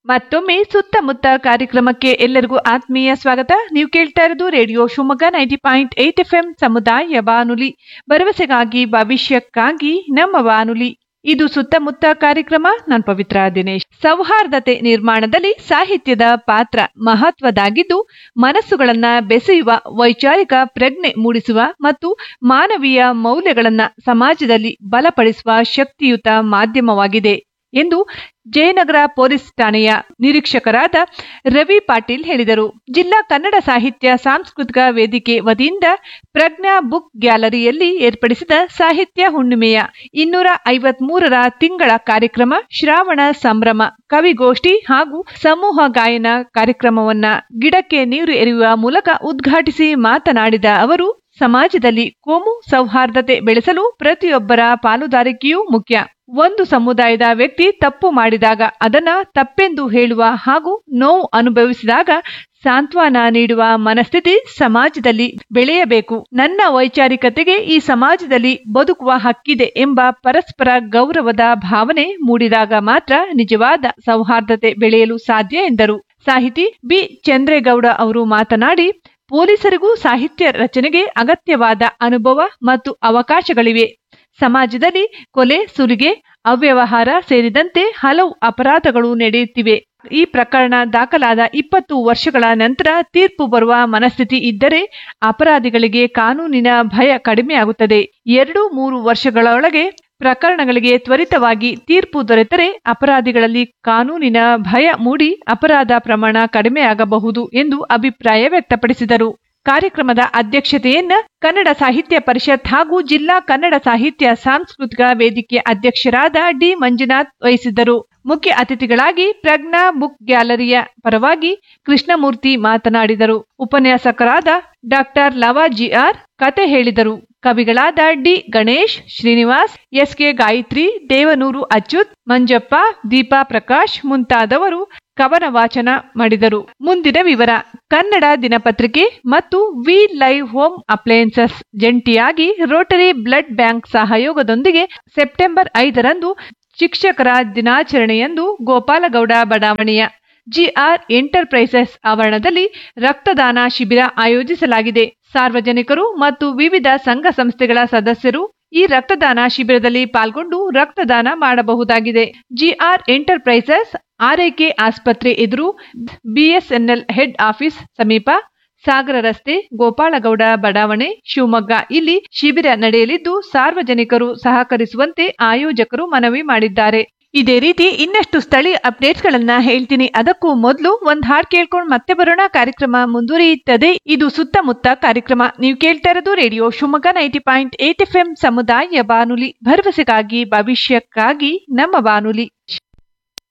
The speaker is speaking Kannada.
ಮತ್ತೊಮ್ಮೆ ಸುತ್ತಮುತ್ತ ಕಾರ್ಯಕ್ರಮಕ್ಕೆ ಎಲ್ಲರಿಗೂ ಆತ್ಮೀಯ ಸ್ವಾಗತ ನೀವು ಕೇಳ್ತಾ ಇರೋದು radio Shivamogga ninety point eight F M ಸಮುದಾಯ ಬಾನುಲಿ ಭರವಸೆಗಾಗಿ ಭವಿಷ್ಯಕ್ಕಾಗಿ ನಮ್ಮ ಬಾನುಲಿ ಇದು ಸುತ್ತಮುತ್ತ ಕಾರ್ಯಕ್ರಮ ನಾನು ಪವಿತ್ರ ದಿನೇಶ್ ಸೌಹಾರ್ದತೆ ನಿರ್ಮಾಣದಲ್ಲಿ ಸಾಹಿತ್ಯದ ಪಾತ್ರ ಮಹತ್ವದಾಗಿದ್ದು ಮನಸ್ಸುಗಳನ್ನ ಬೆಸೆಯುವ ವೈಚಾರಿಕ ಪ್ರಜ್ಞೆ ಮೂಡಿಸುವ ಮತ್ತು ಮಾನವೀಯ ಮೌಲ್ಯಗಳನ್ನ ಸಮಾಜದಲ್ಲಿ ಬಲಪಡಿಸುವ ಶಕ್ತಿಯುತ ಮಾಧ್ಯಮವಾಗಿದೆ ಎಂದು ಜಯನಗರ ಪೊಲೀಸ್ ಠಾಣೆಯ ನಿರೀಕ್ಷಕರಾದ ರವಿ ಪಾಟೀಲ್ ಹೇಳಿದರು ಜಿಲ್ಲಾ ಕನ್ನಡ ಸಾಹಿತ್ಯ ಸಾಂಸ್ಕೃತಿಕ ವೇದಿಕೆ ವತಿಯಿಂದ ಪ್ರಜ್ಞಾ ಬುಕ್ ಗ್ಯಾಲರಿಯಲ್ಲಿ ಏರ್ಪಡಿಸಿದ ಸಾಹಿತ್ಯ ಹುಣ್ಣಿಮೆಯ ಇನ್ನೂರ ಐವತ್ಮೂರರ ತಿಂಗಳ ಕಾರ್ಯಕ್ರಮ ಶ್ರಾವಣ ಸಂಭ್ರಮ ಕವಿಗೋಷ್ಠಿ ಹಾಗೂ ಸಮೂಹ ಗಾಯನ ಕಾರ್ಯಕ್ರಮವನ್ನ ಗಿಡಕ್ಕೆ ನೀರು ಎರೆಯುವ ಮೂಲಕ ಉದ್ಘಾಟಿಸಿ ಮಾತನಾಡಿದ ಅವರು ಸಮಾಜದಲ್ಲಿ ಕೋಮು ಸೌಹಾರ್ದತೆ ಬೆಳೆಸಲು ಪ್ರತಿಯೊಬ್ಬರ ಪಾಲುದಾರಿಕೆಯೂ ಮುಖ್ಯ ಒಂದು ಸಮುದಾಯದ ವ್ಯಕ್ತಿ ತಪ್ಪು ಮಾಡಿದಾಗ ಅದನ್ನ ತಪ್ಪೆಂದು ಹೇಳುವ ಹಾಗೂ ನೋವು ಅನುಭವಿಸಿದಾಗ ಸಾಂತ್ವನ ನೀಡುವ ಮನಸ್ಥಿತಿ ಸಮಾಜದಲ್ಲಿ ಬೆಳೆಯಬೇಕು ನನ್ನ ವೈಚಾರಿಕತೆಗೆ ಈ ಸಮಾಜದಲ್ಲಿ ಬದುಕುವ ಹಕ್ಕಿದೆ ಎಂಬ ಪರಸ್ಪರ ಗೌರವದ ಭಾವನೆ ಮೂಡಿದಾಗ ಮಾತ್ರ ನಿಜವಾದ ಸೌಹಾರ್ದತೆ ಬೆಳೆಯಲು ಸಾಧ್ಯ ಎಂದರು ಸಾಹಿತಿ ಬಿ ಚಂದ್ರೇಗೌಡ ಅವರು ಮಾತನಾಡಿ ಪೊಲೀಸರಿಗೂ ಸಾಹಿತ್ಯ ರಚನೆಗೆ ಅಗತ್ಯವಾದ ಅನುಭವ ಮತ್ತು ಅವಕಾಶಗಳಿವೆ ಸಮಾಜದಲ್ಲಿ ಕೊಲೆ ಸುಲಿಗೆ ಅವ್ಯವಹಾರ ಸೇರಿದಂತೆ ಹಲವು ಅಪರಾಧಗಳು ನಡೆಯುತ್ತಿವೆ ಈ ಪ್ರಕರಣ ದಾಖಲಾದ ಇಪ್ಪತ್ತು ವರ್ಷಗಳ ನಂತರ ತೀರ್ಪು ಬರುವ ಮನಸ್ಥಿತಿ ಇದ್ದರೆ ಅಪರಾಧಿಗಳಿಗೆ ಕಾನೂನಿನ ಭಯ ಕಡಿಮೆಯಾಗುತ್ತದೆ ಎರಡು ಮೂರು ವರ್ಷಗಳೊಳಗೆ ಪ್ರಕರಣಗಳಿಗೆ ತ್ವರಿತವಾಗಿ ತೀರ್ಪು ದೊರೆತರೆ ಅಪರಾಧಿಗಳಲ್ಲಿ ಕಾನೂನಿನ ಭಯ ಮೂಡಿ ಅಪರಾಧ ಪ್ರಮಾಣ ಕಡಿಮೆಯಾಗಬಹುದು ಎಂದು ಅಭಿಪ್ರಾಯ ವ್ಯಕ್ತಪಡಿಸಿದರು ಕಾರ್ಯಕ್ರಮದ ಅಧ್ಯಕ್ಷತೆಯನ್ನ ಕನ್ನಡ ಸಾಹಿತ್ಯ ಪರಿಷತ್ ಹಾಗೂ ಜಿಲ್ಲಾ ಕನ್ನಡ ಸಾಹಿತ್ಯ ಸಾಂಸ್ಕೃತಿಕ ವೇದಿಕೆ ಅಧ್ಯಕ್ಷರಾದ ಡಿ ಮಂಜುನಾಥ್ ವಹಿಸಿದ್ದರು ಮುಖ್ಯ ಅತಿಥಿಗಳಾಗಿ ಪ್ರಜ್ಞಾ ಬುಕ್ ಗ್ಯಾಲರಿಯ ಪರವಾಗಿ ಕೃಷ್ಣಮೂರ್ತಿ ಮಾತನಾಡಿದರು ಉಪನ್ಯಾಸಕರಾದ ಡಾಕ್ಟರ್ ಲವ ಜಿಆರ್ ಕತೆ ಹೇಳಿದರು ಕವಿಗಳಾದ ಡಿ ಗಣೇಶ್ ಶ್ರೀನಿವಾಸ್ ಎಸ್ಕೆ ಗಾಯತ್ರಿ ದೇವನೂರು ಅಚ್ಯುತ್ ಮಂಜಪ್ಪ ದೀಪಾ ಪ್ರಕಾಶ್ ಮುಂತಾದವರು ಕವನ ವಾಚನ ಮಾಡಿದರು ಮುಂದಿನ ವಿವರ ಕನ್ನಡ ದಿನಪತ್ರಿಕೆ ಮತ್ತು ವಿ ಲೈವ್ ಹೋಮ್ ಅಪ್ಲಯನ್ಸಸ್ ಜಂಟಿಯಾಗಿ ರೋಟರಿ ಬ್ಲಡ್ ಬ್ಯಾಂಕ್ ಸಹಯೋಗದೊಂದಿಗೆ ಸೆಪ್ಟೆಂಬರ್ ಐದರಂದು ಶಿಕ್ಷಕರ ದಿನಾಚರಣೆಯಂದು ಗೋಪಾಲಗೌಡ ಬಡಾವಣೆಯ ಜಿಆರ್ ಎಂಟರ್ಪ್ರೈಸಸ್ ಆವರಣದಲ್ಲಿ ರಕ್ತದಾನ ಶಿಬಿರ ಆಯೋಜಿಸಲಾಗಿದೆ ಸಾರ್ವಜನಿಕರು ಮತ್ತು ವಿವಿಧ ಸಂಘ ಸಂಸ್ಥೆಗಳ ಸದಸ್ಯರು ಈ ರಕ್ತದಾನ ಶಿಬಿರದಲ್ಲಿ ಪಾಲ್ಗೊಂಡು ರಕ್ತದಾನ ಮಾಡಬಹುದಾಗಿದೆ ಜಿಆರ್ ಎಂಟರ್ಪ್ರೈಸಸ್ ಆರೈಕೆ ಆಸ್ಪತ್ರೆ ಎದುರು ಬಿಎಸ್ಎನ್ಎಲ್ ಹೆಡ್ ಆಫೀಸ್ ಸಮೀಪ ಸಾಗರ ರಸ್ತೆ ಗೋಪಾಲಗೌಡ ಬಡಾವಣೆ ಶಿವಮೊಗ್ಗ ಇಲ್ಲಿ ಶಿಬಿರ ನಡೆಯಲಿದ್ದು ಸಾರ್ವಜನಿಕರು ಸಹಕರಿಸುವಂತೆ ಆಯೋಜಕರು ಮನವಿ ಮಾಡಿದ್ದಾರೆ ಇದೇ ರೀತಿ ಇನ್ನಷ್ಟು ಸ್ಥಳೀಯ ಅಪ್ಡೇಟ್ಸ್ ಗಳನ್ನ ಹೇಳ್ತೀನಿ ಅದಕ್ಕೂ ಮೊದಲು ಒಂದ್ ಹಾಡ್ ಕೇಳ್ಕೊಂಡು ಮತ್ತೆ ಬರೋಣ ಕಾರ್ಯಕ್ರಮ ಮುಂದುವರಿಯುತ್ತದೆ ಇದು ಸುತ್ತಮುತ್ತ ಕಾರ್ಯಕ್ರಮ ನೀವು ಕೇಳ್ತಾ ಇರೋದು radio Shivamogga ninety point eight F M ಸಮುದಾಯ ಬಾನುಲಿ ಭರವಸೆಗಾಗಿ ಭವಿಷ್ಯಕ್ಕಾಗಿ ನಮ್ಮ ಬಾನುಲಿ